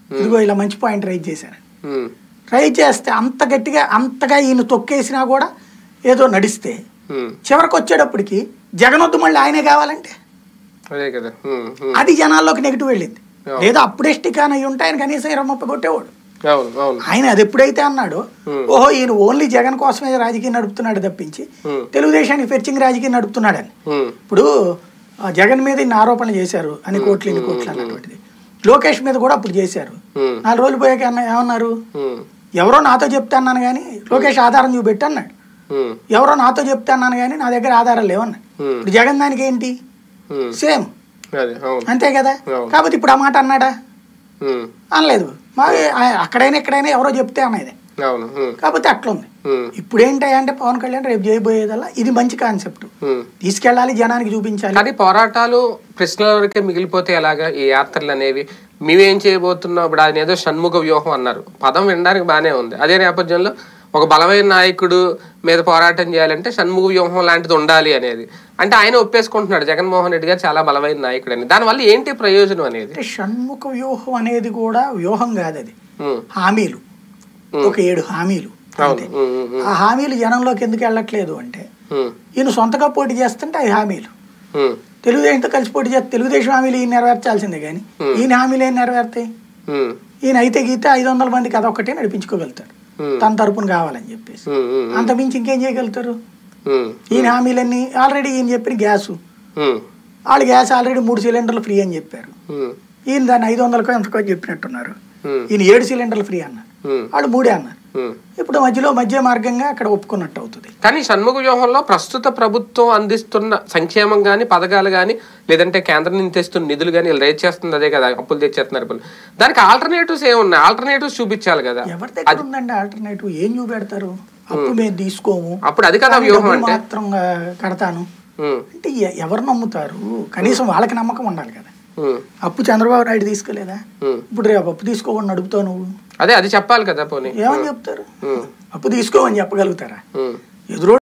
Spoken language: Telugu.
ఇదిగో ఇలా మంచి పాయింట్ రైజ్ చేశాను ఉమ్, రైజ్ చేస్తే అంత గట్టిగా అంతగా ఈయన తొక్కేసినా కూడా ఏదో నడిస్తే ఉమ్, చివరికి వచ్చేటప్పటికి జగనొద్దు మళ్ళీ ఆయనే కావాలంటే అదే కదా ఉమ్, ఉమ్. అది జనాల్లోకి నెగిటివ్ వెళ్ళింది అవును. లేదా అప్పుడే స్టికాన్ అయి ఉంటే ఆయన కనీసం ఇరవై ముప్పై కొట్టేవాడు అవును అవును ఆయన అది ఎప్పుడైతే అన్నాడో Hmm. ఓహో ఈయన ఓన్లీ జగన్ కోసమే రాజకీయం నడుపుతున్నాడు తప్పించి Hmm. తెలుగుదేశానికి ఫెర్చింగ్ రాజకీయం నడుపుతున్నాడని ఉమ్, ఇప్పుడు ఆ, జగన్ మీద ఇన్ని ఆరోపణలు చేశారు అన్ని కోట్లు ఇన్ని కోట్లు అన్నటువంటిది లోకేష్ మీద కూడా అప్పుడు చేశారు ఉమ్, నాలుగు రోజులు పోయాక అన్న ఏమన్నారు ఉమ్, ఎవరో నాతో చెప్తే అన్నాను కానీ లోకేష్ ఆధారం చూపెట్టి అన్నాడు ఉమ్, ఎవరో నాతో చెప్తే అన్నాను కానీ నా దగ్గర ఆధారాలు లేవన్నాడు Hmm. ఇప్పుడు జగన్ దానికి ఏంటి ఉమ్, సేమ్ అదే అవును అంతే కదా అవును. కాకపోతే ఇప్పుడు ఆ మాట అన్నాడా ఉమ్, అనలేదు మా ఆ- అక్కడైనా ఎక్కడైనా ఎవరో చెప్తే అనేది అవును ఉమ్, కాకపోతే అట్లుంది ఉమ్, ఇప్పుడు ఏంటి అంటే పవన్ కళ్యాణ్ రేపు చేయబోయేదల్లా ఇది మంచి కాన్సెప్ట్ ఉమ్. తీసుకెళ్ళాలి జనానికి చూపించాలి కానీ పోరాటాలు ప్రశ్నల వరకే మిగిలిపోతే ఎలాగా ఈ యాత్రలు అనేవి మేమేం చేయబోతున్నాం ఇప్పుడు ఆయన ఏదో షణ్ముఖ వ్యూహం అన్నారు పదం వినడానికి బాగానే ఉంది అదే నేపథ్యంలో ఒక బలమైన నాయకుడు మీద పోరాటం చేయాలంటే షణ్ముఖ వ్యూహం లాంటిది ఉండాలి అనేది అంటే ఆయన ఒప్పేసుకుంటున్నాడు జగన్మోహన్ రెడ్డి గారు చాలా బలమైన నాయకుడు అని దానివల్ల ఏంటి ప్రయోజనం అనేది అంటే షణ్ముఖ వ్యూహం అనేది కూడా వ్యూహం కాదు అది ఉమ్, హామీలు ఒక ఏడు హామీలు అవును అంతే ఉమ్, ఉమ్, ఉమ్, ఆ హామీలు జనంలోకి ఎందుకు వెళ్ళట్లేదు అంటే ఉమ్, ఈయన సొంతగా పోటీ చేస్తుంటే అవి హామీలు ఉమ్, తెలుగుదేశంతో కలిసి పోటీ చేస్తే తెలుగుదేశం హామీలు ఈయన నెరవేర్చాల్సిందే కానీ ఈయన హామీలు ఏం నెరవేరుతాయి ఉమ్, ఈయన అయితే గీతే ఐదు వందల మందికి అదొక్కటే నడిపించుకోగలుగుతారు ఉమ్, తన తరపున కావాలని చెప్పేసి ఉమ్, ఉమ్, అంత మించి ఇంకేం చేయగలుగుతారు ఉమ్, ఈయన హామీలన్నీ ఆల్రెడీ ఈయన చెప్పిన గ్యాసు ఉమ్, వాళ్ళు గ్యాస్ ఆల్రెడీ మూడు సిలిండర్లు ఫ్రీ అని చెప్పారు ఉమ్, ఈయన దాన్ని ఐదు వందలకో ఎంతకో చెప్పినట్టున్నారు ఉమ్, ఈయన ఏడు సిలిండర్లు ఫ్రీ అన్నారు ఉమ్, వాళ్ళు మూడే అన్నారు ఉమ్. ఇప్పుడు మధ్యలో మధ్య మార్గంగా అక్కడ ఒప్పుకున్నట్టు అవుతుంది కానీ షణ్ముఖ వ్యూహంలో ప్రస్తుత ప్రభుత్వం అందిస్తున్న సంక్షేమం కానీ పథకాలు కానీ లేదంటే కేంద్రం నుంచి తెస్తున్న నిధులు కానీ వీళ్ళు రేట్ చేస్తుంది అదే కదా అప్పులు తెచ్చేస్తున్నారు ఇప్పుడు దానికి ఆల్టర్నేటివ్స్ ఏమున్నాయి ఆల్టర్నేటివ్స్ చూపించాలి కదా ఎవరి దగ్గర ఉందండి ఆల్టర్నేటివ్ ఏం చూపెడతారు అప్పు మేము తీసుకోము అప్పుడు అది కదా కానీ వ్యూహం డబ్బులు అంటే మాత్రం ఆ, కడతాను ఉమ్, అంటే ఎ- ఎవరు నమ్ముతారు కనీసం వాళ్ళకి నమ్మకం ఉండాలి కదా ఉమ్, అప్పు చంద్రబాబు నాయుడు తీసుకోలేదా ఉమ్. ఇప్పుడు రేపు అప్పు తీసుకోకుండా నడుపుతావు నువ్వు అదే అది చెప్పాలి కదా పోనీ ఏమని చెప్తారు ఉమ్, అప్పు తీసుకోమని చెప్పగలుగుతారా ఉమ్, ఎదురో